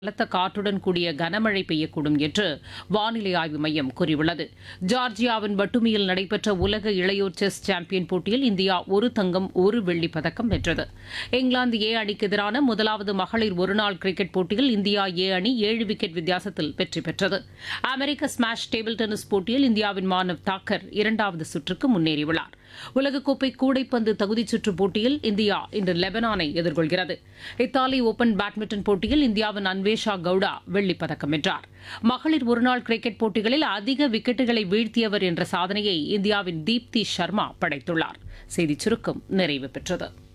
பலத்த காற்றுடன் கூடிய கனமழை பெய்யக்கூடும் என்று வானிலை ஆய்வு மையம் கூறியுள்ளது ஜார்ஜியாவின் பட்டுமியில் நடைபெற்ற உலக இளையோர் செஸ் சாம்பியன் போட்டியில் இந்தியா ஒரு தங்கம் ஒரு வெள்ளிப் பதக்கம் வென்றது இங்கிலாந்து ஏ அணிக்கு எதிரான முதலாவது மகளிர் ஒருநாள் கிரிக்கெட் போட்டியில் இந்தியா ஏ அணி ஏழு விக்கெட் வித்தியாசத்தில் வெற்றி பெற்றது அமெரிக்க ஸ்மாஷ் டேபிள் டென்னிஸ் போட்டியில் இந்தியாவின் மானவ் தாக்கர் இரண்டாவது சுற்றுக்கு முன்னேறியுள்ளார் உலகக்கோப்பை கூடைப்பந்து தகுதிச் சுற்றுப் போட்டியில் இந்தியா இன்று லெபனானை எதிர்கொள்கிறது இத்தாலி ஓபன் பேட்மிண்டன் போட்டியில் இந்தியாவின் அன்வேஷா கவுடா வெள்ளிப் பதக்கம் வென்றார் மகளிர் ஒருநாள் கிரிக்கெட் போட்டிகளில் அதிக விக்கெட்டுகளை வீழ்த்தியவர் என்ற சாதனையை இந்தியாவின் தீப்தி சர்மா படைத்துள்ளார் செய்திச் சுருக்கம் நிறைவு பெற்றது